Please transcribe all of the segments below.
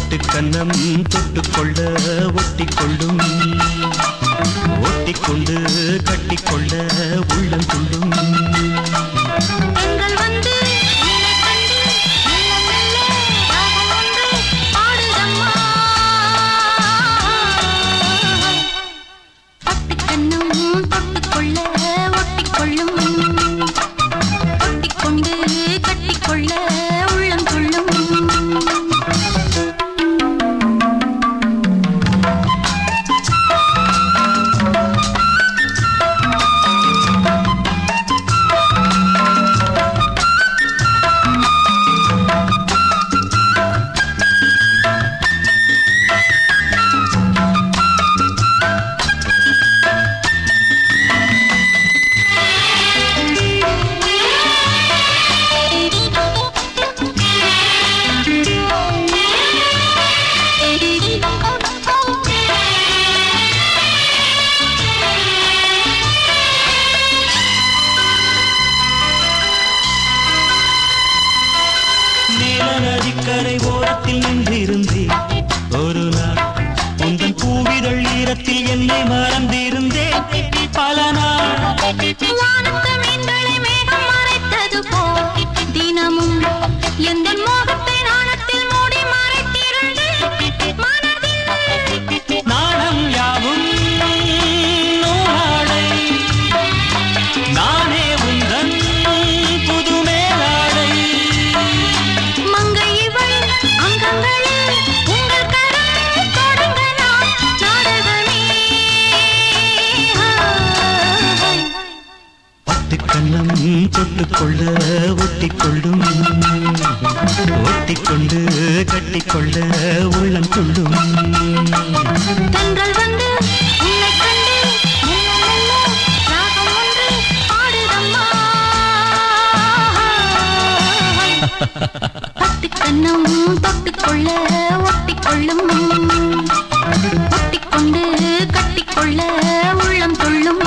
பொட்டுக்கன்னம் தொட்டுக்கொள்ள ஒட்டிக்கொள்ளும் ஒட்டிக்கொண்டு கட்டிக்கொள்ள உள்ளம் துள்ளும் பெண்கள் வந்து உன்னை கண்டு மெல்ல மெல்ல ராகம் ஒன்று பாடுதம்மா பட்டுக்கண்ணும் தொட்டுக்கொள்ள ஒட்டிக்கொள்ளும் ஒட்டிக்கொண்டு கட்டிக்கொள்ள உள்ளம் துள்ளும் நீல நதிக்கரை ஓரத்தில் நின்றிருந்தேன் ஒரு நாள் உந்தன் பூவிதழ் ஈரத்தில் என்னை மறந்திருந்தேன் பல நாள் வானத்து மீன்களை மேகம் மறைத்தது போல் தினமும் எந்த மோகத்தை நாணத்தில் மூடி மறைத்திருந்து மனதில் நாணம் யாவும் நூலாடை நானே உந்தன் புது மேலாடை மங்கை இவள் அங்கங்களில் உங்கள் கரம் தொடங்க நான் நாடகமே பட்டுக்கண்ணம் தொட்டுக்கொள்ள ஒட்டிக்கொள்ளும் ஒட்டிக்கொண்டு கட்டிக்கொள்ள உள்ளம் துள்ளும் தென்றல் வந்து உன்னை கண்டு மெல்ல மெல்ல ராகம் ஒன்று பாடுதம்மா பட்டு கண்ணம் தொட்டுக்கொள்ள ஒட்டிக்கொள்ளும் ஒட்டிக்கொண்டு கட்டிக்கொள்ள உள்ளம் துள்ளும்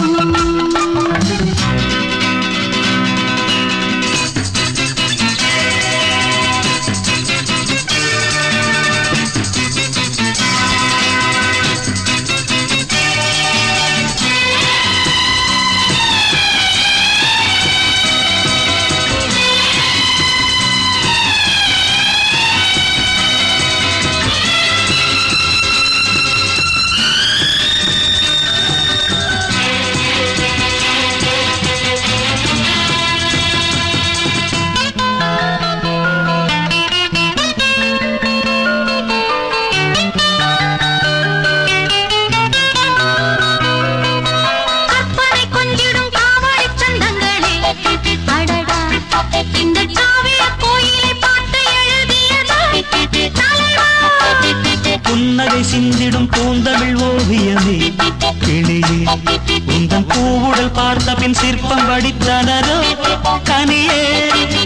கற்பனை கொஞ்சிடும் காவடி சந்தங்களே அடடா இந்த காவிய கோயிலை பார்த்து எழுதியது தலைவா புன்னகை சிந்திடும் பூந்தமிழ் ஓவியமே கிளியே உந்தன் பூவுடல் பார்த்த பின் சிற்பம் வடித்தனரோ கனியே